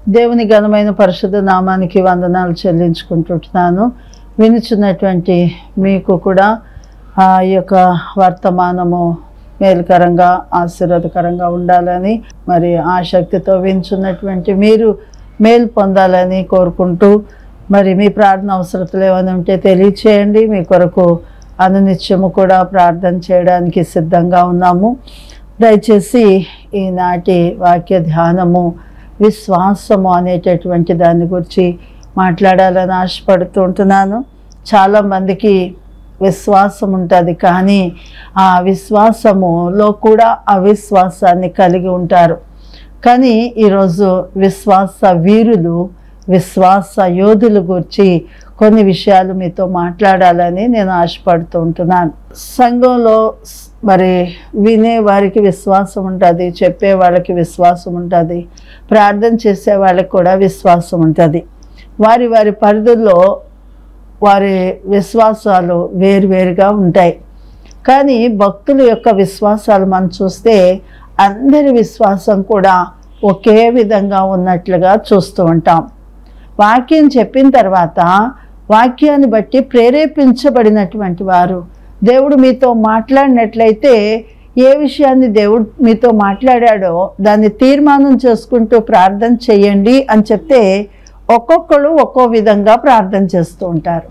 దేవుని ఘనమైన పరిశుద్ధ నామానికి వందనాలు చెల్లించుకుంటుంటున్నాను వినుచున్నటువంటి మీకు కూడా ఆ యొక్క వర్తమానము మేలుకరంగా ఆశీర్వాదకరంగా ఉండాలని మరి ఆసక్తితో వించున్నటువంటి మీరు మేలు పొందాలని కోరుకుంటూ మరి మీ ప్రార్థన అవసరతలు ఏమైనా ఉంటే తెలియచేయండి మీ కొరకు అనునిత్యము కూడా ప్రార్థన చేయడానికి సిద్ధంగా ఉన్నాము దయచేసి ఈనాటి వాక్య ధ్యానము విశ్వాసము అనేటటువంటి దాని గురించి మాట్లాడాలని ఆశపడుతూ ఉంటున్నాను చాలామందికి విశ్వాసం ఉంటుంది కానీ ఆ విశ్వాసములో కూడా అవిశ్వాసాన్ని కలిగి ఉంటారు కానీ ఈరోజు విశ్వాస వీరులు విశ్వాస యోధుల గురించి కొన్ని విషయాలు మీతో మాట్లాడాలని నేను ఆశపడుతూ ఉంటున్నాను సంఘంలో స్- మరి వినే వారికి విశ్వాసం ఉంటుంది చెప్పే వాళ్ళకి విశ్వాసం ఉంటుంది ప్రార్థన చేసే వాళ్ళకి కూడా విశ్వాసం ఉంటుంది వారి వారి పరిధుల్లో వారి విశ్వాసాలు వేరువేరుగా ఉంటాయి కానీ భక్తుల యొక్క విశ్వాసాలు మనం చూస్తే అందరి విశ్వాసం కూడా ఒకే విధంగా ఉన్నట్లుగా చూస్తూ ఉంటాం వాక్యం చెప్పిన తర్వాత వాక్యాన్ని బట్టి ప్రేరేపించబడినటువంటి వారు దేవుడు మీతో మాట్లాడినట్లయితే ఏ విషయాన్ని దేవుడు మీతో మాట్లాడాడో దాన్ని తీర్మానం చేసుకుంటూ ప్రార్థన చేయండి అని చెప్తే ఒక్కొక్కరు ఒక్కో విధంగా ప్రార్థన చేస్తూ ఉంటారు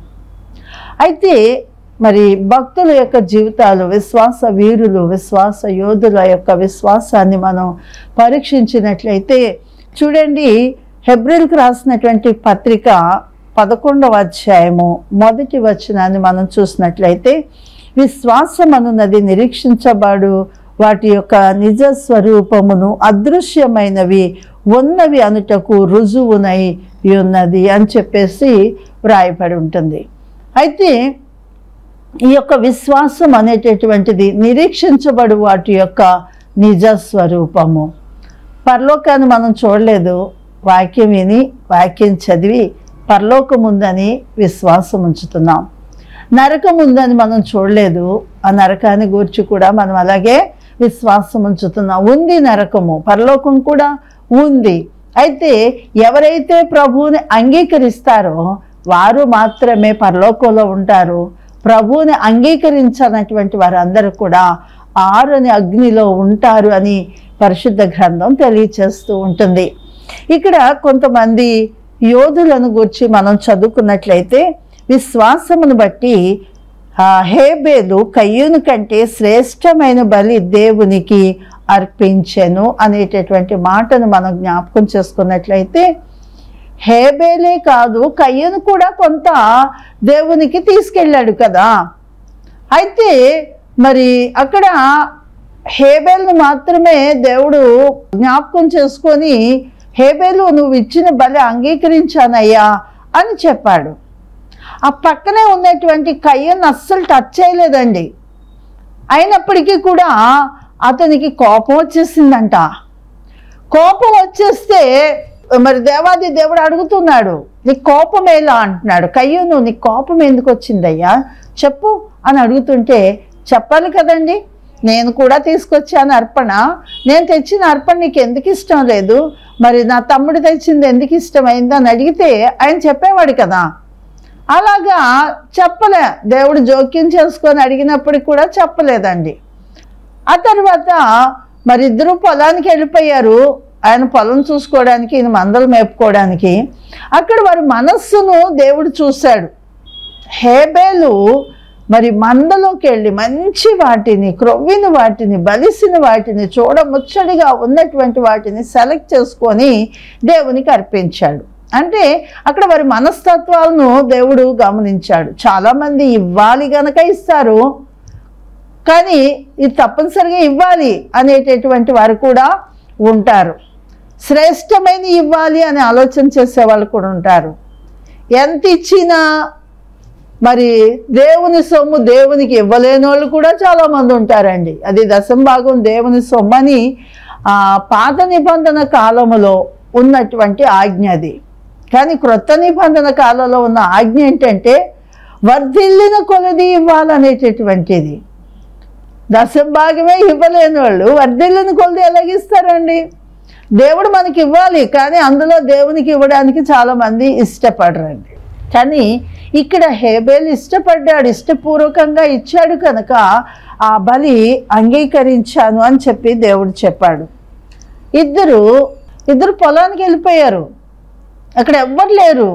అయితే మరి భక్తుల యొక్క జీవితాలు విశ్వాస వీరులు విశ్వాస యోధుల యొక్క విశ్వాసాన్ని మనం పరీక్షించినట్లయితే చూడండి హెబ్రిల్కి రాసినటువంటి పత్రిక పదకొండవ అధ్యాయము మొదటి వచనాన్ని మనం చూసినట్లయితే విశ్వాసం అనున్నది నిరీక్షించబడు వాటి యొక్క నిజ స్వరూపమును అదృశ్యమైనవి ఉన్నవి అనుటకు రుజువునై ఉన్నది అని చెప్పేసి వ్రాయబడి ఉంటుంది అయితే ఈ యొక్క విశ్వాసం అనేటటువంటిది నిరీక్షించబడు వాటి యొక్క నిజ స్వరూపము పరలోకాన్ని మనం చూడలేదు వాక్యం విని వాక్యం చదివి పరలోకం ఉందని విశ్వాసం ఉంచుతున్నాం నరకం ఉందని మనం చూడలేదు ఆ నరకాన్ని గురించి కూడా మనం అలాగే విశ్వాసం ఉంచుతున్నాం ఉంది నరకము పరలోకం కూడా ఉంది అయితే ఎవరైతే ప్రభువుని అంగీకరిస్తారో వారు మాత్రమే పరలోకంలో ఉంటారు ప్రభువుని అంగీకరించినటువంటి వారందరూ కూడా ఆరుని అగ్నిలో ఉంటారు అని పరిశుద్ధ గ్రంథం తెలియచేస్తూ ఉంటుంది ఇక్కడ కొంతమంది యోధులను గురించి మనం చదువుకున్నట్లయితే విశ్వాసమును బట్టి ఆ హేబేలు కయ్యూను కంటే శ్రేష్టమైన బలి దేవునికి అర్పించెను అనేటటువంటి మాటను మనం జ్ఞాపకం చేసుకున్నట్లయితే హేబేలే కాదు కయ్యను కూడా కొంత దేవునికి తీసుకెళ్ళాడు కదా అయితే మరి అక్కడ హేబేల్ను మాత్రమే దేవుడు జ్ఞాపకం చేసుకొని హేబేలు నువ్వు ఇచ్చిన బలి అంగీకరించానయ్యా అని చెప్పాడు ఆ పక్కనే ఉన్నటువంటి కయ్యను అస్సలు టచ్ చేయలేదండి అయినప్పటికీ కూడా అతనికి కోపం వచ్చేసిందంట కోపం వచ్చేస్తే మరి దేవాది దేవుడు అడుగుతున్నాడు నీ కోపం ఎలా అంటున్నాడు కయ్యూను నీ కోపం ఎందుకు వచ్చిందయ్యా చెప్పు అని అడుగుతుంటే చెప్పాలి కదండి నేను కూడా తీసుకొచ్చాను అర్పణ నేను తెచ్చిన అర్పణ నీకు ఎందుకు ఇష్టం లేదు మరి నా తమ్ముడు తెచ్చింది ఎందుకు ఇష్టమైంది అని అడిగితే ఆయన చెప్పేవాడు కదా అలాగా చెప్పలే దేవుడు జోక్యం చేసుకొని అడిగినప్పటికి కూడా చెప్పలేదండి ఆ తర్వాత మరి ఇద్దరు పొలానికి వెళ్ళిపోయారు ఆయన పొలం చూసుకోవడానికి ఈయన మందలు మేపుకోవడానికి అక్కడ వారి మనస్సును దేవుడు చూశాడు హేబేలు మరి మందలోకి వెళ్ళి మంచి వాటిని క్రొవ్విన వాటిని బలిసిన వాటిని చూడముచ్చడిగా ఉన్నటువంటి వాటిని సెలెక్ట్ చేసుకొని దేవునికి అర్పించాడు అంటే అక్కడ వారి మనస్తత్వాలను దేవుడు గమనించాడు చాలామంది ఇవ్వాలి గనక ఇస్తారు కానీ ఇది తప్పనిసరిగా ఇవ్వాలి అనేటటువంటి వారు కూడా ఉంటారు శ్రేష్టమైన ఇవ్వాలి అని ఆలోచన చేసే వాళ్ళు కూడా ఉంటారు ఎంత ఇచ్చినా మరి దేవుని సొమ్ము దేవునికి ఇవ్వలేని వాళ్ళు కూడా చాలామంది ఉంటారండి అది దశం భాగం దేవుని సొమ్ము అని ఆ, పాత నిబంధన కాలములో ఉన్నటువంటి ఆజ్ఞ అది కానీ క్రొత్త నిబంధన కాలంలో ఉన్న ఆజ్ఞ ఏంటంటే వర్ధిల్లిన కొలది ఇవ్వాలనేటటువంటిది దశం భాగమే ఇవ్వలేని వాళ్ళు వర్ధిల్లిన కొలది ఎలాగిస్తారండి దేవుడు మనకి ఇవ్వాలి కానీ అందులో దేవునికి ఇవ్వడానికి చాలా మంది ఇష్టపడరండి కానీ ఇక్కడ హేబేల్ ఇష్టపడ్డాడు ఇష్టపూర్వకంగా ఇచ్చాడు కనుక ఆ బలి అంగీకరించాను అని చెప్పి దేవుడు చెప్పాడు ఇద్దరు ఇద్దరు పొలానికి వెళ్ళిపోయారు అక్కడ ఎవ్వరు లేరు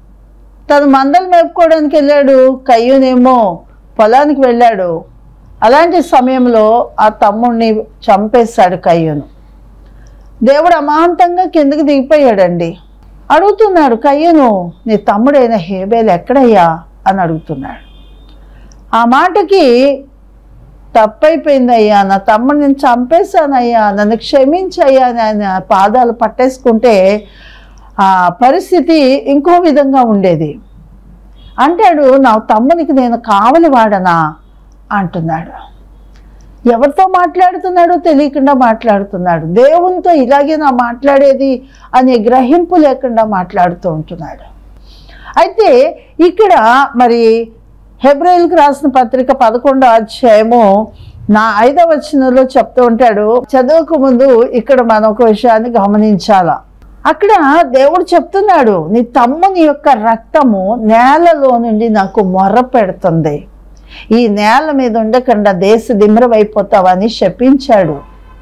తను మందలు మేపుకోవడానికి వెళ్ళాడు కయ్యూనేమో పొలానికి వెళ్ళాడు అలాంటి సమయంలో ఆ తమ్ముడిని చంపేశాడు కయ్యూను దేవుడు అమాంతంగా కిందకి దిగిపోయాడండి అడుగుతున్నాడు కయ్యను నీ తమ్ముడైన హేబేలు ఎక్కడయ్యా అని అడుగుతున్నాడు ఆ మాటకి తప్పైపోయిందయ్యా నా తమ్ముడు నేను చంపేశానయ్యా నన్ను క్షమించయ్యా అని ఆయన పాదాలు పట్టేసుకుంటే ఆ పరిస్థితి ఇంకో విధంగా ఉండేది అంటాడు నా తమ్మునికి నేను కావలి వాడనా అంటున్నాడు ఎవరితో మాట్లాడుతున్నాడో తెలియకుండా మాట్లాడుతున్నాడు దేవునితో ఇలాగే నా మాట్లాడేది అనే గ్రహింపు లేకుండా మాట్లాడుతూ ఉంటున్నాడు అయితే ఇక్కడ మరి హెబ్రిల్కి రాసిన పత్రిక పదకొండో అధ్యాయము నా ఐదవ వచనంలో చెప్తూ ఉంటాడు చదువుకు ముందు ఇక్కడ మనం ఒక విషయాన్ని గమనించాల అక్కడ దేవుడు చెప్తున్నాడు నీ తమ్ముని యొక్క రక్తము నేలలో నుండి నాకు మొర్ర పెడుతుంది ఈ నేల మీద ఉండకుండా దేశ దిమ్రమైపోతావని శపించాడు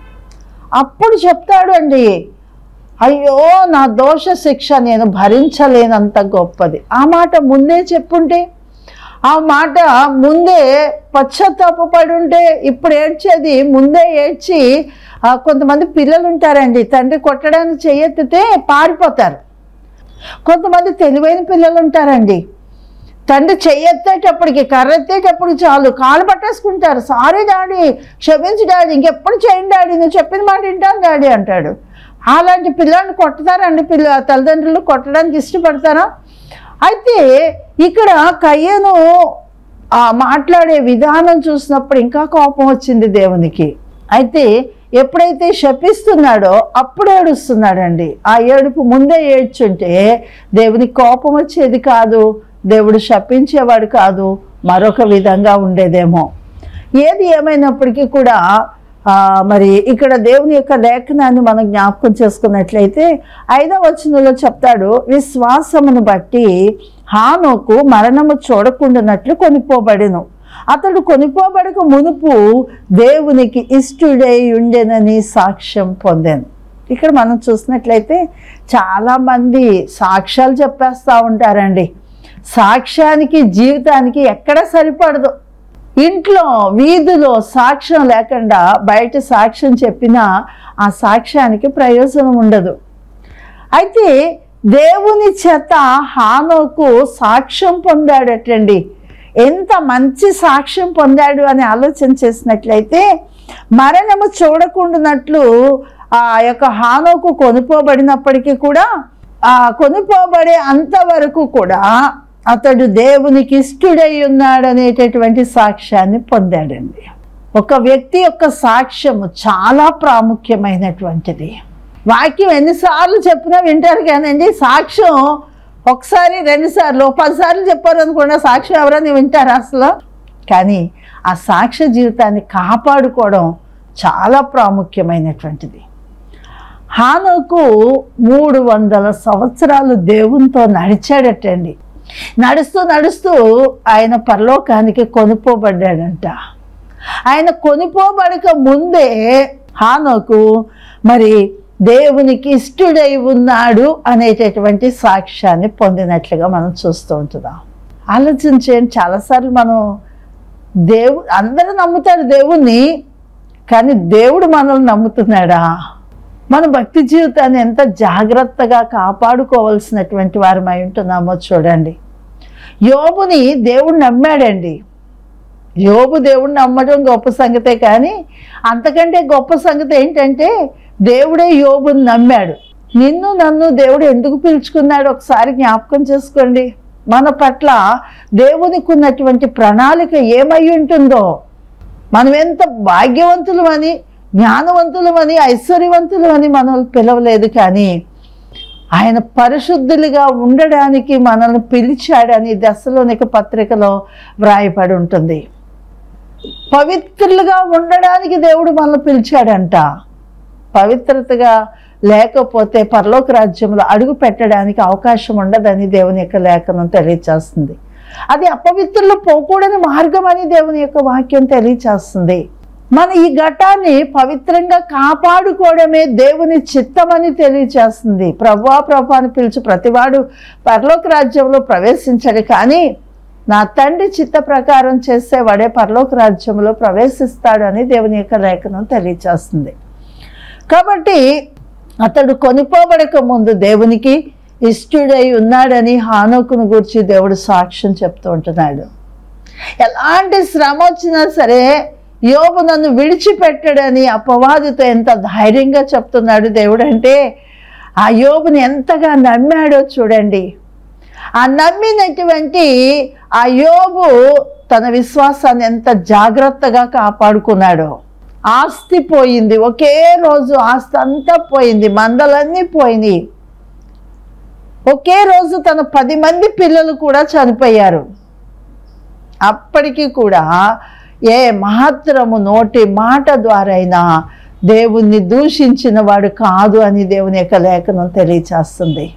అప్పుడు చెప్తాడు అండి అయ్యో నా దోష శిక్ష నేను భరించలేనంత గొప్పది ఆ మాట ముందే చెప్పుంటే ఆ మాట ముందే పశ్చాత్తాపడి ఉంటే ఇప్పుడు ఏడ్చేది ముందే ఏడ్చి ఆ, కొంతమంది పిల్లలు ఉంటారండి తండ్రి కొట్టడానికి చెయ్యెత్తితే పారిపోతారు కొంతమంది తెలివైన పిల్లలు ఉంటారండి తండ్రి చెయ్యెత్తేటప్పటికి కర్ర ఎత్తేటప్పటికి చాలు కాలు పట్టేసుకుంటారు సారీ డాడీ క్షమించు డాడీ ఇంకెప్పుడు చేయండి డాడీ నువ్వు చెప్పిన మాట వింటాను డాడీ అంటాడు అలాంటి పిల్లల్ని కొడతారండి పిల్ల తల్లిదండ్రులు కొట్టడానికి ఇష్టపడతారా అయితే ఇక్కడ కయ్యను ఆ మాట్లాడే విధానం చూసినప్పుడు ఇంకా కోపం వచ్చింది దేవునికి అయితే ఎప్పుడైతే శపిస్తున్నాడో అప్పుడు ఏడుస్తున్నాడండి ఆ ఏడుపు ముందే ఏడ్చుంటే దేవునికి కోపం వచ్చేది కాదు దేవుడు శపించేవాడు కాదు మరొక విధంగా ఉండేదేమో ఏది ఏమైనప్పటికీ కూడా ఆ, మరి ఇక్కడ దేవుని యొక్క లేఖనాన్ని మనం జ్ఞాపకం చేసుకున్నట్లయితే ఐదవ వచనంలో చెప్తాడు విశ్వాసమును బట్టి హానోకు మరణము చూడకుండానట్లు కొనిపోబడెను అతడు కొనిపోబడక మునుపు దేవునికి ఇష్టుడై ఉండెనని సాక్ష్యం పొందాను ఇక్కడ మనం చూసినట్లయితే చాలామంది సాక్ష్యాలు చెప్పేస్తూ ఉంటారండి సాక్ష్యానికి జీవితానికి ఎక్కడ సరిపడదు ఇంట్లో వీధిలో సాక్ష్యం లేకుండా బయట సాక్ష్యం చెప్పినా ఆ సాక్ష్యానికి ప్రయోజనం ఉండదు అయితే దేవుని చేత హానోకు సాక్ష్యం పొందాడటండి ఎంత మంచి సాక్ష్యం పొందాడు అని ఆలోచన చేసినట్లయితే మరణము చూడకుండానట్లు ఆ యొక్క హానోకు కొనుక్కోబడినప్పటికీ కూడా ఆ కొనుక్కోబడే అంతవరకు కూడా అతడు దేవునికి ఇష్టుడై ఉన్నాడనేటటువంటి సాక్ష్యాన్ని పొందాడండి ఒక వ్యక్తి యొక్క సాక్ష్యము చాలా ప్రాముఖ్యమైనటువంటిది వాక్యం ఎన్నిసార్లు చెప్పినా వింటారు కానండి సాక్ష్యం ఒకసారి రెండుసార్లు ఓ పదిసార్లు చెప్పారు అనుకున్న సాక్ష్యం ఎవరైనా వింటారా అసలు కానీ ఆ సాక్ష్య జీవితాన్ని కాపాడుకోవడం చాలా ప్రాముఖ్యమైనటువంటిది హానుకు మూడు వందల సంవత్సరాలు దేవునితో నడిచాడటండి నడుస్తూ నడుస్తూ ఆయన పరలోకానికి కొనుక్కోబడ్డాడంట ఆయన కొనుక్కోబడక ముందే హానోకు మరి దేవునికి ఇష్టుడై ఉన్నాడు అనేటటువంటి సాక్ష్యాన్ని పొందినట్లుగా మనం చూస్తూ ఉంటున్నాం ఆలోచించేయండి చాలాసార్లు మనం దేవు అందరూ నమ్ముతారు దేవుణ్ణి కానీ దేవుడు మనల్ని నమ్ముతున్నాడా మన భక్తి జీవితాన్ని ఎంత జాగ్రత్తగా కాపాడుకోవాల్సినటువంటి వారమై ఉంటున్నామో చూడండి యోబుని దేవుడు నమ్మాడండి యోబు దేవుడు నమ్మడం గొప్ప సంగతే కానీ అంతకంటే గొప్ప సంగతి ఏంటంటే దేవుడే యోబుని నమ్మాడు నిన్ను నన్ను దేవుడు ఎందుకు పిలుచుకున్నాడు ఒకసారి జ్ఞాపకం చేసుకోండి మన పట్ల దేవునికి ఉన్నటువంటి ప్రణాళిక ఏమై ఉంటుందో మనం ఎంత భాగ్యవంతులమని జ్ఞానవంతులమని ఐశ్వర్యవంతులమని మనల్ని పిలవలేదు కానీ ఆయన పరిశుద్ధులుగా ఉండడానికి మనల్ని పిలిచాడని దశలోనిక పత్రికలో వ్రాయబడి ఉంటుంది పవిత్రులుగా ఉండడానికి దేవుడు మనల్ని పిలిచాడంట పవిత్రతగా లేకపోతే పరలోక రాజ్యంలో అడుగు పెట్టడానికి అవకాశం ఉండదని దేవుని యొక్క లేఖనం తెలియచేస్తుంది అది అపవిత్రులు పోకూడని మార్గం అని దేవుని యొక్క వాక్యం తెలియచేస్తుంది మన ఈ ఘటాన్ని పవిత్రంగా కాపాడుకోవడమే దేవుని చిత్తమని తెలియచేస్తుంది ప్రభా ప్రభా అని పిలిచి ప్రతివాడు పరలోక రాజ్యంలో ప్రవేశించడు కానీ నా తండ్రి చిత్త ప్రకారం చేసేవాడే పరలోక రాజ్యంలో ప్రవేశిస్తాడు అని దేవుని యొక్క లేఖనం తెలియచేస్తుంది కాబట్టి అతడు కొనిపోబడక ముందు దేవునికి ఇష్టుడై ఉన్నాడని హానోకును గురించి దేవుడు సాక్ష్యం చెప్తూ ఉంటున్నాడు ఎలాంటి శ్రమ వచ్చినా సరే యోబు నన్ను విడిచిపెట్టడని అపవాదితో ఎంత ధైర్యంగా చెప్తున్నాడు దేవుడు అంటే ఆ యోబుని ఎంతగా నమ్మాడో చూడండి ఆ నమ్మినటువంటి ఆ యోబు తన విశ్వాసాన్ని ఎంత జాగ్రత్తగా కాపాడుకున్నాడో ఆస్తి పోయింది ఒకే రోజు ఆస్తి అంతా పోయింది మందలన్నీ పోయినాయి ఒకే రోజు తన పది మంది పిల్లలు కూడా చనిపోయారు అప్పటికి కూడా ఏ మహత్తరము నోటి మాట ద్వారైనా దేవుణ్ణి దూషించిన వాడు కాదు అని దేవుని యొక్క లేఖనం తెలియచేస్తుంది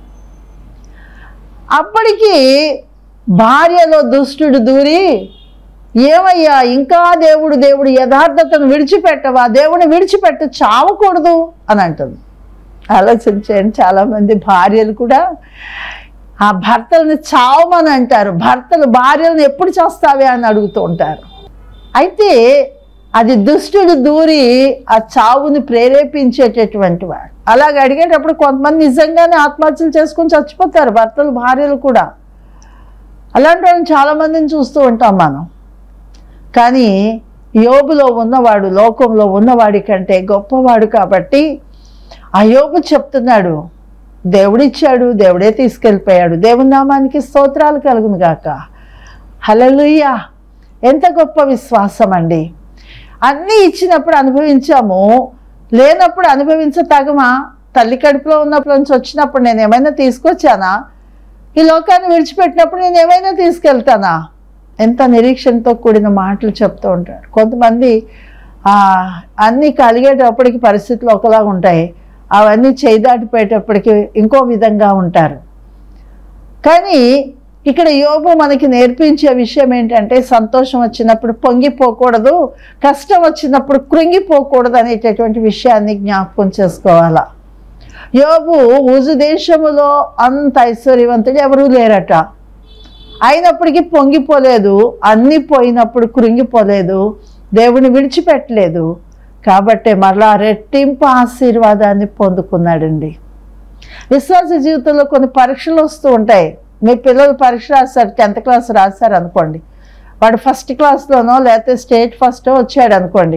అప్పటికి భార్యలో దుష్టుడు దూరి ఏమయ్యా ఇంకా దేవుడు దేవుడు యథార్థతను విడిచిపెట్టవా దేవుని విడిచిపెట్టు చావకూడదు అని అంటుంది ఆలోచించండి చాలామంది భార్యలు కూడా ఆ భర్తలను చావమని అంటారు భర్తలు భార్యలను ఎప్పుడు చేస్తావే అని అడుగుతూ ఉంటారు అయితే అది దుష్టుడు దూరి ఆ చావుని ప్రేరేపించేటటువంటి వాడు అలాగ అడిగేటప్పుడు కొంతమంది నిజంగానే ఆత్మహత్యలు చేసుకొని చచ్చిపోతారు భర్తలు భార్యలు కూడా అలాంటి వాళ్ళని చాలామందిని చూస్తూ ఉంటాం మనం కానీ యోబులో ఉన్నవాడు లోకంలో ఉన్నవాడి కంటే గొప్పవాడు కాబట్టి ఆ యోబు చెప్తున్నాడు దేవుడిచ్చాడు దేవుడే తీసుకెళ్ళిపోయాడు దేవుని నామానికి స్తోత్రాలు కలుగును గాక హలలుయ్యా ఎంత గొప్ప విశ్వాసం అండి అన్నీ ఇచ్చినప్పుడు అనుభవించాము లేనప్పుడు అనుభవించతగమా తల్లి కడుపులో ఉన్నప్పుడు నుంచి వచ్చినప్పుడు నేను ఏమైనా తీసుకొచ్చానా ఈ లోకాన్ని విడిచిపెట్టినప్పుడు నేను ఏమైనా తీసుకెళ్తానా ఎంత నిరీక్షణతో కూడిన మాటలు చెప్తూ ఉంటారు కొంతమంది ఆ, అన్నీ కలిగేటప్పటికి పరిస్థితులు ఒకలా ఉంటాయి అవన్నీ చేయి దాటిపోయేటప్పటికి ఇంకో విధంగా ఉంటారు కానీ ఇక్కడ యోబు మనకి నేర్పించే విషయం ఏంటంటే సంతోషం వచ్చినప్పుడు పొంగిపోకూడదు కష్టం వచ్చినప్పుడు కృంగిపోకూడదు అనేటటువంటి విషయాన్ని జ్ఞాపకం చేసుకోవాలా యోబు ఊజు దేశములో అంత ఐశ్వర్యవంతుడు ఎవరూ లేరట అయినప్పటికీ పొంగిపోలేదు అన్నీ పోయినప్పుడు కృంగిపోలేదు దేవుని విడిచిపెట్టలేదు కాబట్టే మరలా రెట్టింపు ఆశీర్వాదాన్ని పొందుకున్నాడండి విశ్వాస జీవితంలో కొన్ని పరీక్షలు వస్తూ ఉంటాయి మీ పిల్లలు పరీక్ష రాస్తారు టెన్త్ క్లాస్ రాశారు అనుకోండి వాడు ఫస్ట్ క్లాస్లోనో లేకపోతే స్టేట్ ఫస్టో వచ్చాడు అనుకోండి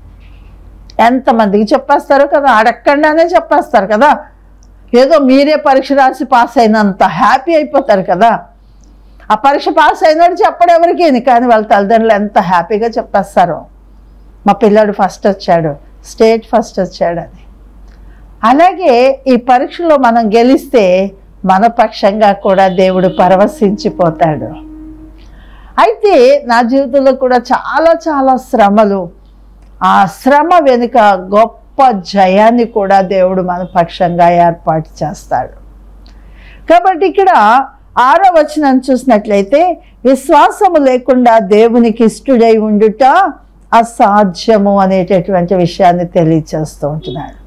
ఎంతమందికి చెప్పేస్తారో కదా అడగకుండానే చెప్పేస్తారు కదా ఏదో మీరే పరీక్ష రాసి పాస్ అయినంత హ్యాపీ అయిపోతారు కదా ఆ పరీక్ష పాస్ అయినాడు చెప్పడు ఎవరికి కానీ వాళ్ళ తల్లిదండ్రులు ఎంత హ్యాపీగా చెప్పేస్తారు మా పిల్లాడు ఫస్ట్ వచ్చాడు స్టేట్ ఫస్ట్ వచ్చాడు అని అలాగే ఈ పరీక్షలో మనం గెలిస్తే మన పక్షంగా కూడా దేవుడు పరవశించిపోతాడు అయితే నా జీవితంలో కూడా చాలా చాలా శ్రమలు ఆ శ్రమ వెనుక గొప్ప జయాన్ని కూడా దేవుడు మన పక్షంగా ఏర్పాటు చేస్తాడు కాబట్టి ఇక్కడ ఆరో వచనం చూసినట్లయితే విశ్వాసము లేకుండా దేవునికి ఇష్టడై ఉండుట అసాధ్యము అనేటటువంటి విషయాన్ని తెలియచేస్తూ ఉంటున్నాడు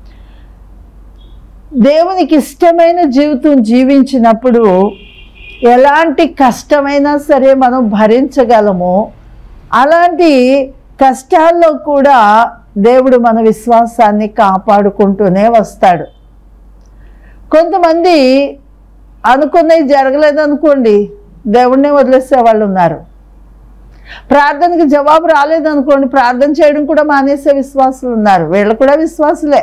దేవునికి ఇష్టమైన జీవితం జీవించినప్పుడు ఎలాంటి కష్టమైనా సరే మనం భరించగలము అలాంటి కష్టాల్లో కూడా దేవుడు మన విశ్వాసాన్ని కాపాడుకుంటూనే వస్తాడు కొంతమంది అనుకున్నవి జరగలేదు అనుకోండి దేవుడినే వదిలేసే వాళ్ళు ఉన్నారు ప్రార్థనకి జవాబు రాలేదనుకోండి ప్రార్థన చేయడం కూడా మానేసే విశ్వాసులు ఉన్నారు వీళ్ళు కూడా విశ్వాసులే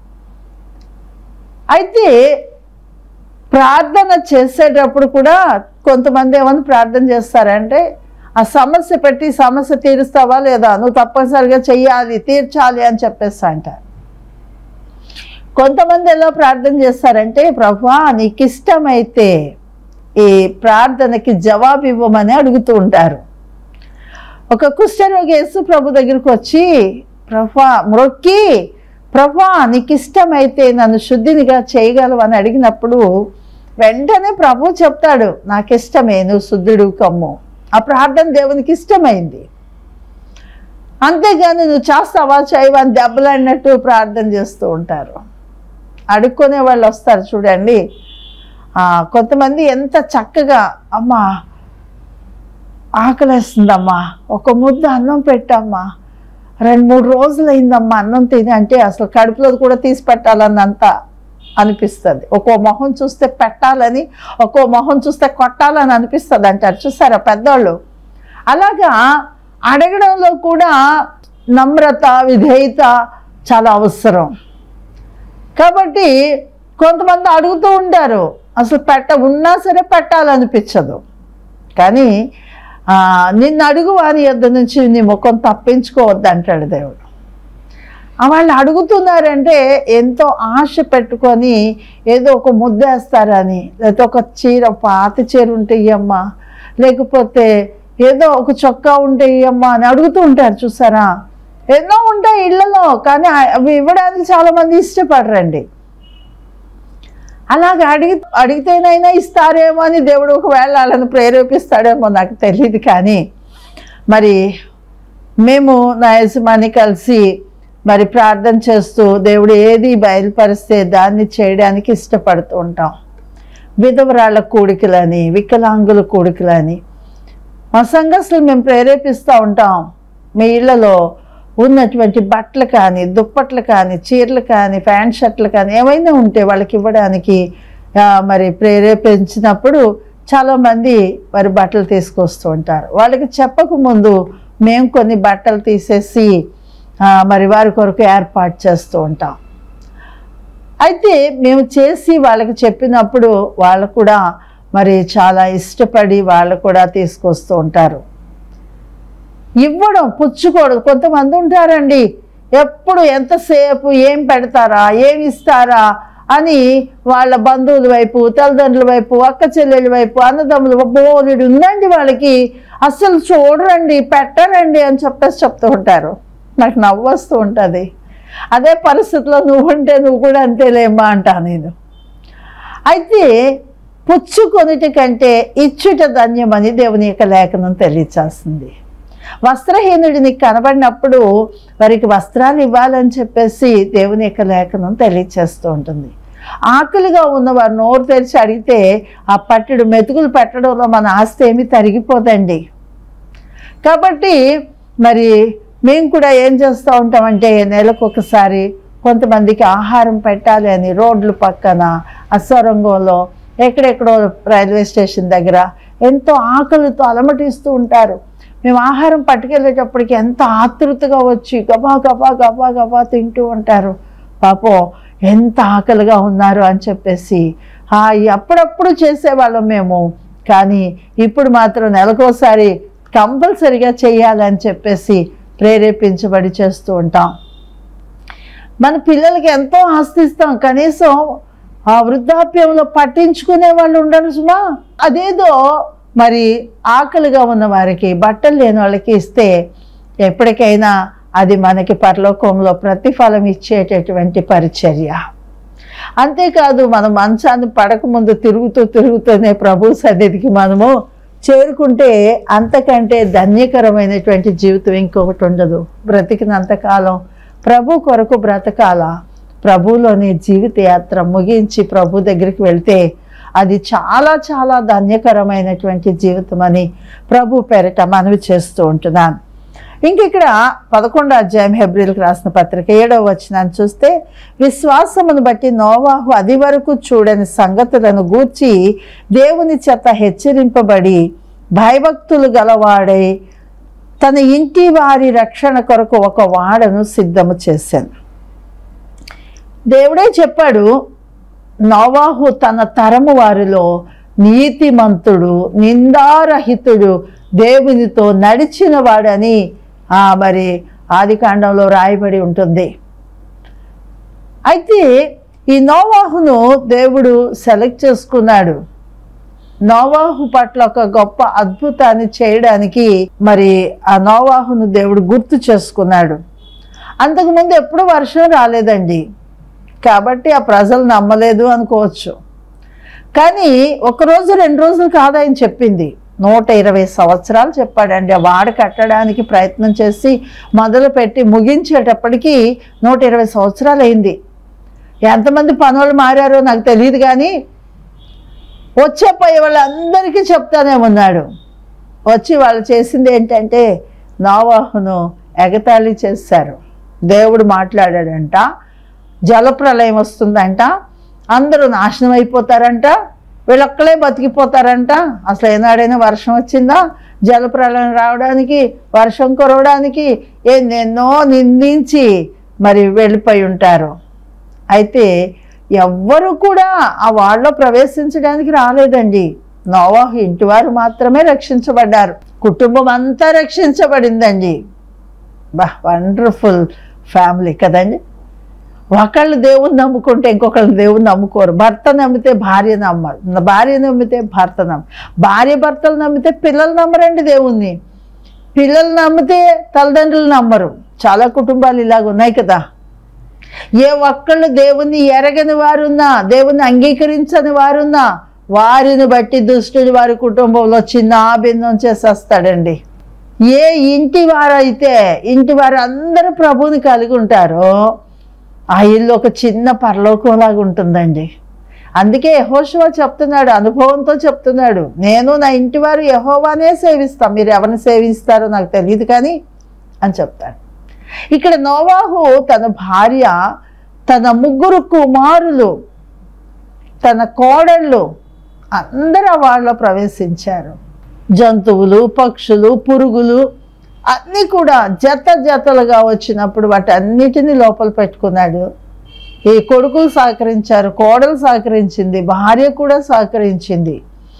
అయితే ప్రార్థన చేసేటప్పుడు కూడా కొంతమంది ఏమని ప్రార్థన చేస్తారంటే ఆ సమస్య పెట్టి సమస్య తీరుస్తావా లేదా నువ్వు తప్పనిసరిగా చెయ్యాలి తీర్చాలి అని చెప్పేస్తా అంటారు కొంతమంది ఎలా ప్రార్థన చేస్తారంటే ప్రభా నీకు ఇష్టమైతే ఈ ప్రార్థనకి జవాబు ఇవ్వమని అడుగుతూ ఉంటారు ఒక కుష్ఠరోగి యేసు ప్రభు దగ్గరికి వచ్చి ప్రభా మ్రొక్కి ప్రభా నీకు ఇష్టమైతే నన్ను శుద్ధినిగా చేయగలవు అని అడిగినప్పుడు వెంటనే ప్రభు చెప్తాడు నాకు ఇష్టమే నువ్వు శుద్ధుడు కమ్ము ఆ ప్రార్థన దేవునికి ఇష్టమైంది అంతేగాని నువ్వు చేస్తావా చేయవా అని దెబ్బలాడినట్టు ప్రార్థన చేస్తూ ఉంటారు అడుక్కునే వాళ్ళు వస్తారు చూడండి ఆ, కొంతమంది ఎంత చక్కగా అమ్మా ఆకలేస్తుందమ్మా ఒక ముద్ద అన్నం పెట్టమ్మా రెండు మూడు రోజులైందమ్మా అన్నం తిని అంటే అసలు కడుపులో కూడా తీసి పెట్టాలన్నంత అనిపిస్తుంది ఒక్కో మొహం చూస్తే పెట్టాలని ఒక్కో మొహం చూస్తే కొట్టాలని అనిపిస్తుంది అంటారు చూసారా పెద్దోళ్ళు అలాగా అడగడంలో కూడా నమ్రత విధేయత చాలా అవసరం కాబట్టి కొంతమంది అడుగుతూ ఉంటారు అసలు పెట్ట ఉన్నా సరే పెట్టాలనిపించదు కానీ ఆ, నిన్ను అడుగు వారి యొద్ద నుంచి నీ ముఖం తప్పించుకోవద్దు అంటాడు దేవుడు ఆ వాళ్ళు అడుగుతున్నారంటే ఎంతో ఆశ పెట్టుకొని ఏదో ఒక ముద్ద వేస్తారని లేకపోతే ఒక చీర పాత చీర ఉంటే ఇయ్యమ్మా లేకపోతే ఏదో ఒక చొక్కా ఉంటే ఇయ్యమ్మా అని అడుగుతూ ఉంటారు చూసారా ఎన్నో ఉంటాయి ఇళ్లలో కానీ అవి ఇవ్వడానికి చాలా మంది ఇష్టపడరండి అలాగ అడిగి అడిగితేనైనా ఇస్తారేమో అని దేవుడు ఒకవేళ వాళ్ళని ప్రేరేపిస్తాడేమో నాకు తెలియదు కానీ మరి మేము నా యజమాని కలిసి మరి ప్రార్థన చేస్తూ దేవుడు ఏది బయలుపరిస్తే దాన్ని చేయడానికి ఇష్టపడుతూ ఉంటాం విధవరాళ్ళ కూడికలని వికలాంగుల కూడికలని మా సంఘస్థులు మేము ప్రేరేపిస్తూ ఉంటాం మీ ఇళ్లలో ఉన్నటువంటి బట్టలు కానీ దుప్పట్లు కానీ చీరలు కానీ ప్యాంట్ షర్ట్లు కానీ ఏమైనా ఉంటే వాళ్ళకి ఇవ్వడానికి ఆ, మరి ప్రేరేపించినప్పుడు చాలామంది మరి బట్టలు తీసుకొస్తూ ఉంటారు వాళ్ళకి చెప్పక ముందు మేము కొన్ని బట్టలు తీసేసి ఆ, మరి వారి కొరకు ఏర్పాటు చేస్తూ ఉంటాం అయితే మేము చేసి వాళ్ళకి చెప్పినప్పుడు వాళ్ళు కూడా మరి చాలా ఇష్టపడి వాళ్ళు కూడా తీసుకొస్తూ ఉంటారు ఇవ్వడం పుచ్చుకోవడం కొంతమంది ఉంటారండి ఎప్పుడు ఎంతసేపు ఏం పెడతారా ఏమి ఇస్తారా అని వాళ్ళ బంధువుల వైపు తల్లిదండ్రుల వైపు అక్క చెల్లెల వైపు అన్నదమ్ముల వైపు బోలెడు ఉందండి వాళ్ళకి అస్సలు చూడరండి పెట్టరండి అని చెప్పేసి చెప్తూ ఉంటారు నాకు నవ్వు వస్తూ ఉంటుంది అదే పరిస్థితిలో నువ్వు ఉంటే నువ్వు కూడా అంతేలేమ్మా అంటా నేను అయితే పుచ్చుకొనుట కంటే ఇచ్చుట ధన్యమని దేవుని యొక్క లేఖనం తెలియచేస్తుంది వస్త్రహీనుడి నీకు కనబడినప్పుడు వారికి వస్త్రాలు ఇవ్వాలని చెప్పేసి దేవుని యొక్క లేఖనం తెలియచేస్తూ ఉంటుంది ఆకలిగా ఉన్నవారు నోరు తెరిచి అడిగితే ఆ పట్టెడు మెతుకులు పెట్టడంలో మన ఆస్తి ఏమీ తరిగిపోదండి కాబట్టి మరి మేము కూడా ఏం చేస్తూ ఉంటామంటే నెలకు ఒకసారి కొంతమందికి ఆహారం పెట్టాలి అని రోడ్లు పక్కన అస్వరంగంలో ఎక్కడెక్కడో రైల్వే స్టేషన్ దగ్గర ఎంతో ఆకలితో అలమటిస్తూ ఉంటారు మేము ఆహారం పట్టుకెళ్ళేటప్పటికి ఎంత ఆతృతగా వచ్చి గబా గబా గబా గబా తింటూ ఉంటారు పాపం ఎంత ఆకలిగా ఉన్నారు అని చెప్పేసి ఆ, అప్పుడప్పుడు చేసేవాళ్ళం మేము కానీ ఇప్పుడు మాత్రం నెలకోసారి కంపల్సరిగా చేయాలని చెప్పేసి ప్రేరేపించబడి చేస్తూ ఉంటాం మన పిల్లలకి ఎంతో ఆస్తిస్తాం కనీసం ఆ వృద్ధాప్యంలో పట్టించుకునే వాళ్ళు ఉండరు సుమా అదేదో మరి ఆకలిగా ఉన్న వారికి బట్టలు లేని వాళ్ళకి ఇస్తే ఎప్పటికైనా అది మనకి పరలోకంలో ప్రతిఫలం ఇచ్చేటటువంటి పరిచర్య అంతేకాదు మన మంచాన్ని పడకముందు తిరుగుతూ తిరుగుతూనే ప్రభు సన్నిధికి మనము చేరుకుంటే అంతకంటే ధన్యకరమైనటువంటి జీవితం ఇంకొకటి ఉండదు బ్రతికినంతకాలం ప్రభు కొరకు బ్రతకాల ప్రభులోని జీవిత యాత్ర ముగించి ప్రభు దగ్గరికి వెళ్తే అది చాలా చాలా ధన్యకరమైనటువంటి జీవితం అని ప్రభు పేరిట మనవి చేస్తూ ఉంటున్నాను ఇంక ఇక్కడ పదకొండో అధ్యాయం హెబ్రిల్కి రాసిన పత్రిక ఏడవ వచనాన్ని చూస్తే విశ్వాసమును బట్టి నోవాహు అది వరకు చూడని సంగతులను గూర్చి దేవుని చేత హెచ్చరింపబడి భయభక్తులు గలవాడై తన ఇంటి వారి రక్షణ కొరకు ఒక వాడను సిద్ధము చేశాను దేవుడే చెప్పాడు నోవాహు తన తరము వారిలో నీతిమంతుడు నిందారహితుడు దేవునితో నడిచిన వాడని ఆ మరి ఆది కాండంలో రాయబడి ఉంటుంది అయితే ఈ నోవాహును దేవుడు సెలెక్ట్ చేసుకున్నాడు నోవాహు పట్ల ఒక గొప్ప అద్భుతాన్ని చేయడానికి మరి ఆ నోవాహును దేవుడు గుర్తు చేసుకున్నాడు అంతకుముందు ఎప్పుడు వర్షం రాలేదండి కాబట్టి ఆ ప్రజలు నమ్మలేదు అనుకోవచ్చు కానీ ఒక రోజు రెండు రోజులు కాదు ఆయన చెప్పింది నూట ఇరవై సంవత్సరాలు చెప్పాడండి ఆ వాడ కట్టడానికి ప్రయత్నం చేసి మొదలుపెట్టి ముగించేటప్పటికి నూట ఇరవై సంవత్సరాలు అయింది ఎంతమంది పనులు మారారో నాకు తెలియదు కానీ వచ్చే పోయే వాళ్ళందరికీ చెప్తానే ఉన్నాడు వచ్చి వాళ్ళు చేసింది ఏంటంటే నోవాహును ఎగతాళి చేశారు దేవుడు మాట్లాడాడంట జలప్రలయం వస్తుందంట అందరూ నాశనం అయిపోతారంట వీళ్ళొక్కలే బతికిపోతారంట అసలు ఏనాడైనా వర్షం వచ్చిందా జలప్రలయం రావడానికి వర్షం కురవడానికి ఎన్నెన్నో నిందించి మరి వెళ్ళిపోయి ఉంటారు అయితే ఎవ్వరు కూడా ఆ వాళ్ళలో ప్రవేశించడానికి రాలేదండి నోవాహు ఇంటి వారు మాత్రమే రక్షించబడ్డారు కుటుంబం అంతా రక్షించబడిందండి బా వండర్ఫుల్ ఫ్యామిలీ కదండి ఒకళ్ళు దేవుని నమ్ముకుంటే ఇంకొకళ్ళు దేవుని నమ్ముకోరు భర్త నమ్మితే భార్య నమ్మరు భార్య నమ్మితే భర్త నమ్మ భార్య భర్తలు నమ్మితే పిల్లలు నమ్మరండి దేవుణ్ణి పిల్లలు నమ్మితే తల్లిదండ్రులు నమ్మరు చాలా కుటుంబాలు ఇలాగ ఉన్నాయి కదా ఏ ఒక్కళ్ళు దేవుణ్ణి ఎరగని వారున్నా దేవుణ్ణి అంగీకరించని వారున్నా వారిని బట్టి దుష్టుడు వారి కుటుంబంలో చిన్న భిన్నం చేసేస్తాడండి ఏ ఇంటి వారైతే ఇంటి వారు అందరూ ప్రభువుని కలిగి ఉంటారో ఆ ఇల్లు ఒక చిన్న పరలోకంలాగా ఉంటుందండి అందుకే యహోశివ చెప్తున్నాడు అనుభవంతో చెప్తున్నాడు నేను నా ఇంటి వారు యహోవానే సేవిస్తాం మీరు ఎవరిని సేవిస్తారో నాకు తెలియదు కానీ అని చెప్తాడు ఇక్కడ నోవాహు తన భార్య తన ముగ్గురు కుమారులు తన కోడళ్ళు అందరూ వాళ్ళలో ప్రవేశించారు జంతువులు పక్షులు పురుగులు అన్నీ కూడా జత జతలుగా వచ్చినప్పుడు వాటన్నిటిని లోపల పెట్టుకున్నాడు ఈ కొడుకులు సహకరించారు కోడలు సహకరించింది భార్య కూడా సహకరించింది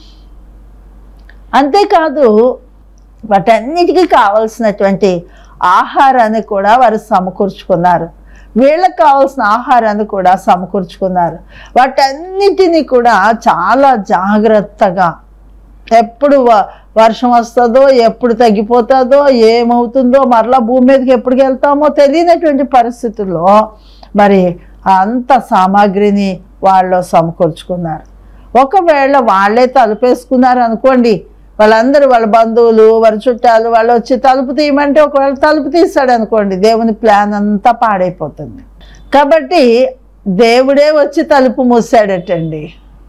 అంతేకాదు వాటన్నిటికీ కావలసినటువంటి ఆహారాన్ని కూడా వారు సమకూర్చుకున్నారు వీళ్ళకి కావాల్సిన ఆహారాన్ని కూడా సమకూర్చుకున్నారు వాటన్నిటిని కూడా చాలా జాగ్రత్తగా ఎప్పుడు వ- వర్షం వస్తుందో ఎప్పుడు తగ్గిపోతుందో ఏమవుతుందో మరలా భూమి మీదకి ఎప్పటికి వెళ్తామో తెలియనటువంటి పరిస్థితుల్లో మరి అంత సామాగ్రిని వాళ్ళు సమకూర్చుకున్నారు ఒకవేళ వాళ్ళే తలుపేసుకున్నారు అనుకోండి వాళ్ళందరూ వాళ్ళ బంధువులు వారి చుట్టాలు వాళ్ళు వచ్చి తలుపు తీయమంటే ఒకవేళ తలుపు తీస్తాడు అనుకోండి దేవుని ప్లాన్ అంతా పాడైపోతుంది కాబట్టి దేవుడే వచ్చి తలుపు మూసాడటండి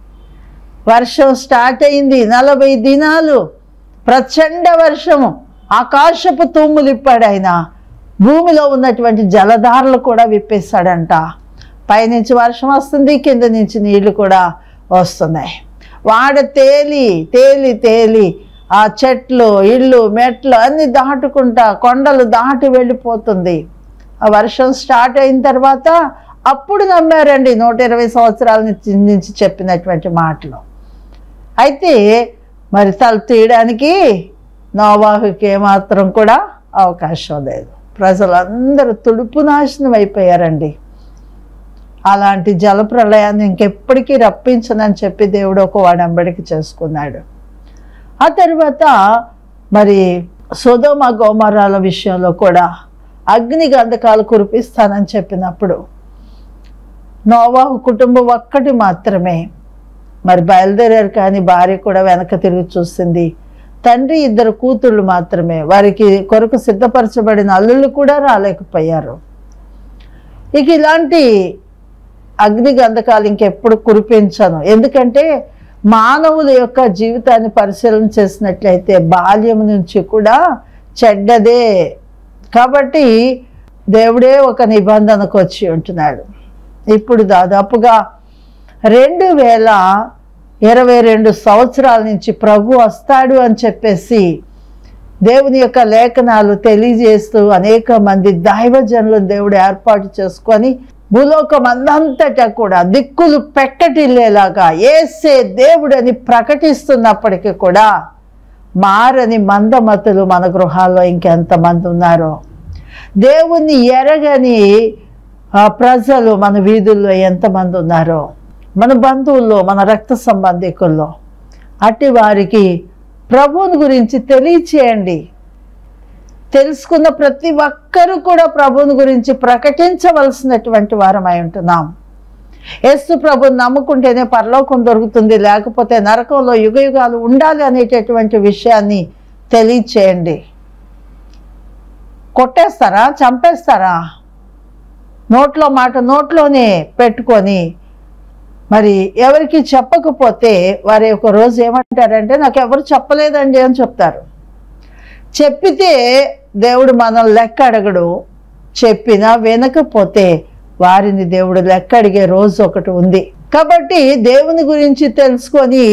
వర్షం స్టార్ట్ అయింది నలభై దినాలు ప్రచండ వర్షము ఆకాశపు తూములు ఇప్పాడు ఆయన భూమిలో ఉన్నటువంటి జలధారలు కూడా విప్పేశాడంట పైనుంచి వర్షం వస్తుంది కింద నుంచి నీళ్లు కూడా వస్తున్నాయి వాడ తేలి తేలి తేలి ఆ చెట్లు ఇళ్ళు మెట్లు అన్ని దాటుకుంటా కొండలు దాటి వెళ్ళిపోతుంది ఆ వర్షం స్టార్ట్ అయిన తర్వాత అప్పుడు నమ్మారండి నూట ఇరవై సంవత్సరాల నుంచి నుంచి చెప్పినటువంటి మాటలు అయితే మరి తల తీయడానికి నోవాహుకి ఏమాత్రం కూడా అవకాశం లేదు ప్రజలందరూ తుడుపు నాశనం అయిపోయారండి అలాంటి జలప్రలయాన్ని ఇంకెప్పటికీ రప్పించనని చెప్పి దేవుడు ఒక వాడంబడికి చేసుకున్నాడు ఆ తర్వాత మరి సుధోమ గోమరాల విషయంలో కూడా అగ్ని గంధకాలు కురిపిస్తానని చెప్పినప్పుడు నోవాహు కుటుంబం ఒక్కటి మాత్రమే మరి బయలుదేరారు కానీ భార్య కూడా వెనక తిరిగి చూసింది తండ్రి ఇద్దరు కూతుళ్ళు మాత్రమే వారికి కొరకు సిద్ధపరచబడిన అల్లుళ్ళు కూడా రాలేకపోయారు ఇక ఇలాంటి అగ్ని గంధకాలు ఇంకెప్పుడు కురిపించను ఎందుకంటే మానవుల యొక్క జీవితాన్ని పరిశీలన చేసినట్లయితే బాల్యం నుంచి కూడా చెడ్డదే కాబట్టి దేవుడే ఒక నిబంధనకు వచ్చి ఉంటున్నాడు ఇప్పుడు దాదాపుగా రెండు వేల ఇరవై రెండు సంవత్సరాల నుంచి ప్రభు వస్తాడు అని చెప్పేసి దేవుని యొక్క లేఖనాలు తెలియజేస్తూ అనేక మంది దైవజనులను దేవుడు ఏర్పాటు చేసుకొని భూలోకం అందంతటా కూడా దిక్కులు పెక్కటిల్లేలాగా ఏసే దేవుడని ప్రకటిస్తున్నప్పటికీ కూడా మారని మందమతులు మన గృహాల్లో ఇంకెంతమంది ఉన్నారో దేవుణ్ణి ఎరగని ఆ, ప్రజలు మన వీధుల్లో ఎంతమంది ఉన్నారో మన బంధువుల్లో మన రక్త సంబంధికుల్లో అట్టి వారికి ప్రభువుని గురించి తెలియచేయండి తెలుసుకున్న ప్రతి ఒక్కరూ కూడా ప్రభువుని గురించి ప్రకటించవలసినటువంటి వారమై ఉంటున్నాం యేసు ప్రభుని నమ్ముకుంటేనే పరలోకం దొరుకుతుంది లేకపోతే నరకంలో యుగ యుగాలు ఉండాలి అనేటటువంటి విషయాన్ని తెలియచేయండి కొట్టేస్తారా చంపేస్తారా నోట్లో మాట నోట్లోనే పెట్టుకొని మరి ఎవరికి చెప్పకపోతే వారి ఒక రోజు ఏమంటారంటే నాకు ఎవరు చెప్పలేదండి అని చెప్తారు చెప్పితే దేవుడు మనల్ని లెక్క అడగడు చెప్పినా వినకపోతే వారిని దేవుడు లెక్క అడిగే రోజు ఒకటి ఉంది కాబట్టి దేవుని గురించి తెలుసుకొని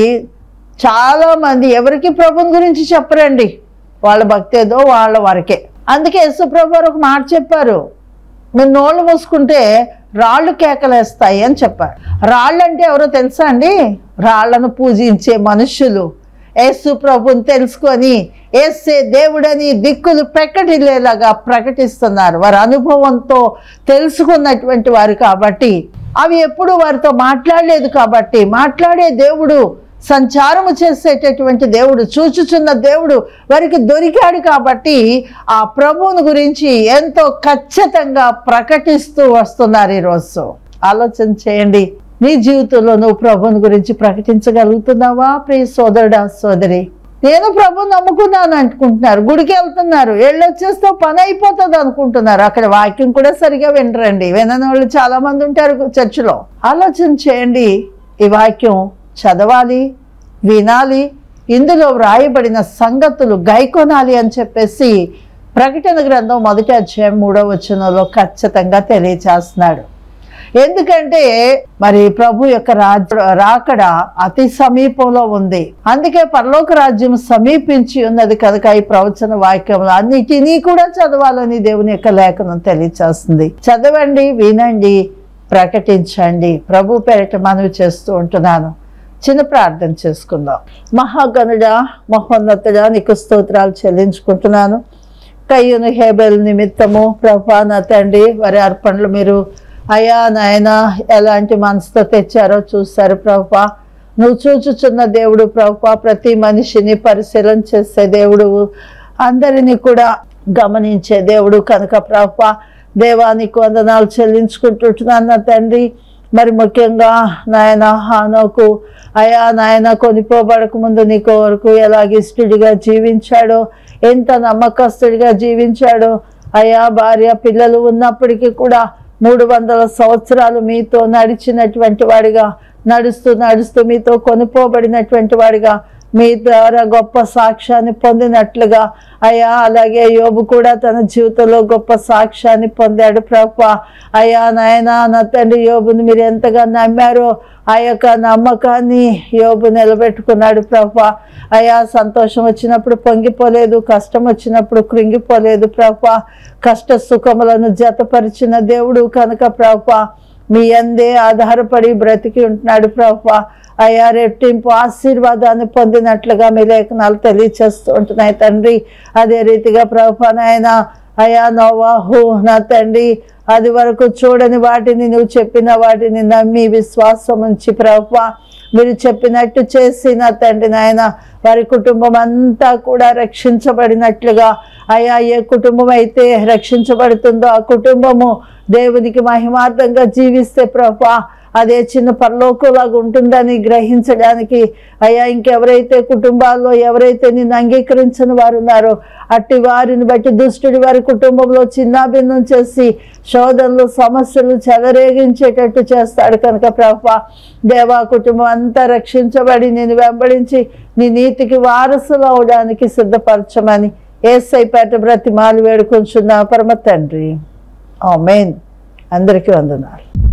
చాలా మంది ఎవరికి ప్రభుని గురించి చెప్పరండి వాళ్ళ భక్తి ఏదో వాళ్ళ వరకే అందుకే యేసుప్రభు వారు ఒక మాట చెప్పారు మీరు నోళ్ళు మూసుకుంటే రాళ్ళు కేకలేస్తాయి అని చెప్పారు రాళ్ళు అంటే ఎవరో తెలుసా అండి రాళ్లను పూజించే మనుష్యులు యేసు ప్రభుని తెలుసుకొని ఏసే దేవుడని దిక్కులు ప్రకటిలేలాగా ప్రకటిస్తున్నారు వారి అనుభవంతో తెలుసుకున్నటువంటి వారు కాబట్టి అవి ఎప్పుడు వారితో మాట్లాడలేదు కాబట్టి మాట్లాడే దేవుడు సంచారము చేసేటటువంటి దేవుడు చూచుచున్న దేవుడు వారికి దొరికాడు కాబట్టి ఆ ప్రభువుని గురించి ఎంతో ఖచ్చితంగా ప్రకటిస్తూ వస్తున్నారు ఈరోజు ఆలోచన చేయండి నీ జీవితంలో నువ్వు ప్రభువుని గురించి ప్రకటించగలుగుతున్నావా ప్రియ సోదరుడా సోదరి నేను ప్రభు నమ్ముకున్నాను అనుకుంటున్నారు గుడికి వెళ్తున్నారు వెళ్ళొచ్చేస్తే పని అయిపోతుంది అనుకుంటున్నారు అక్కడ వాక్యం కూడా సరిగా వినరండి వినని వాళ్ళు చాలా మంది ఉంటారు చర్చిలో ఆలోచన చేయండి ఈ వాక్యం చదవాలి వినాలి ఇందులో వ్రాయబడిన సంగతులు గైకొనాలి అని చెప్పేసి ప్రకటన గ్రంథం మొదటి అధ్యాయం మూడవ వచనంలో ఖచ్చితంగా తెలియచేస్తున్నాడు ఎందుకంటే మరి ప్రభు యొక్క రాజ్య రాకడ అతి సమీపంలో ఉంది అందుకే పరలోక రాజ్యం సమీపించి ఉన్నది కనుక ఈ ప్రవచన వాక్యంలో అన్నిటినీ కూడా చదవాలని దేవుని యొక్క లేఖనం తెలియచేస్తుంది చదవండి వినండి ప్రకటించండి ప్రభు పేరిట మనవి చేస్తూ ఉంటున్నాను చిన్న ప్రార్థన చేసుకుందాం మహాగణుడా మహోన్నతుడా నీకు స్తోత్రాలు చెల్లించుకుంటున్నాను కయ్యూను హేబెల్ నిమిత్తము ప్రభా నా తండ్రి వారి అర్పణలు మీరు అయా నాయన ఎలాంటి మనసుతో తెచ్చారో చూస్తారు ప్రభా నువ్వు చూచుచున్న దేవుడు ప్రభా ప్రతి మనిషిని పరిశీలన చేసే దేవుడు అందరినీ కూడా గమనించే దేవుడు కనుక ప్రభా దేవానికి వందనాలు చెల్లించుకుంటుంటున్నాను నా తండ్రి మరి ముఖ్యంగా నాయన హానోకు అయా నాయన కొనిపోబడక ముందు నీ కొరకు ఎలాగ ఇష్టడిగా జీవించాడో ఎంత నమ్మకస్తుడిగా జీవించాడో అయా భార్య పిల్లలు ఉన్నప్పటికీ కూడా మూడు వందల సంవత్సరాలు మీతో నడిచినటువంటి వాడిగా నడుస్తూ నడుస్తూ మీతో కొనుక్కోబడినటువంటి వాడిగా మీ ద్వారా గొప్ప సాక్ష్యాన్ని పొందినట్లుగా అయ్యా అలాగే యోబు కూడా తన జీవితంలో గొప్ప సాక్ష్యాన్ని పొందాడు ప్రభ అయ్యా నాయన నా తండ్రి యోబుని మీరు ఎంతగా నమ్మారో ఆ యొక్క నమ్మకాన్ని యోబు నిలబెట్టుకున్నాడు ప్రభ అయ్యా సంతోషం వచ్చినప్పుడు పొంగిపోలేదు కష్టం వచ్చినప్పుడు కృంగిపోలేదు ప్రభ కష్ట సుఖములను జతపరిచిన దేవుడు కనుక ప్రభ మీ అందే ఆధారపడి బ్రతికి ఉంటున్నాడు ప్రభా అయ్యా రెట్టింపు ఆశీర్వాదాన్ని పొందినట్లుగా మీ లేఖనాలు తెలియచేస్తూ ఉంటున్నాయి తండ్రి అదే రీతిగా ప్రభా నాయన అయా నోవాహు నా తండ్రి అది వరకు చూడని వాటిని నువ్వు చెప్పిన వాటిని నమ్మి విశ్వాసం ఉంచి ప్రభా మీరు చెప్పినట్టు చేసి నా తండ్రి నాయన వారి కుటుంబం అంతా కూడా రక్షించబడినట్లుగా అయా ఏ కుటుంబం అయితే రక్షించబడుతుందో ఆ కుటుంబము దేవునికి మహిమార్థంగా జీవిస్తే ప్రభా అదే చిన్న పరలోకంలాగా ఉంటుందని గ్రహించడానికి అయ్యా ఇంకెవరైతే కుటుంబాల్లో ఎవరైతే నిన్ను అంగీకరించని వారు ఉన్నారో అట్టి వారిని బట్టి దుష్టుడి వారి కుటుంబంలో చిన్నాభిన్నం చేసి శోధనలు సమస్యలు చెలరేగించేటట్టు చేస్తాడు కనుక ప్రభా దేవా కుటుంబం అంతా రక్షించబడి నేను వెంబడించి నీ నీతికి వారసులు అవడానికి సిద్ధపరచమని ఏసైపేట బ్రతిమాలు వేడుకొంచున్నా పరమ తండ్రి ఆమెన్ అందరికీ వందనాలు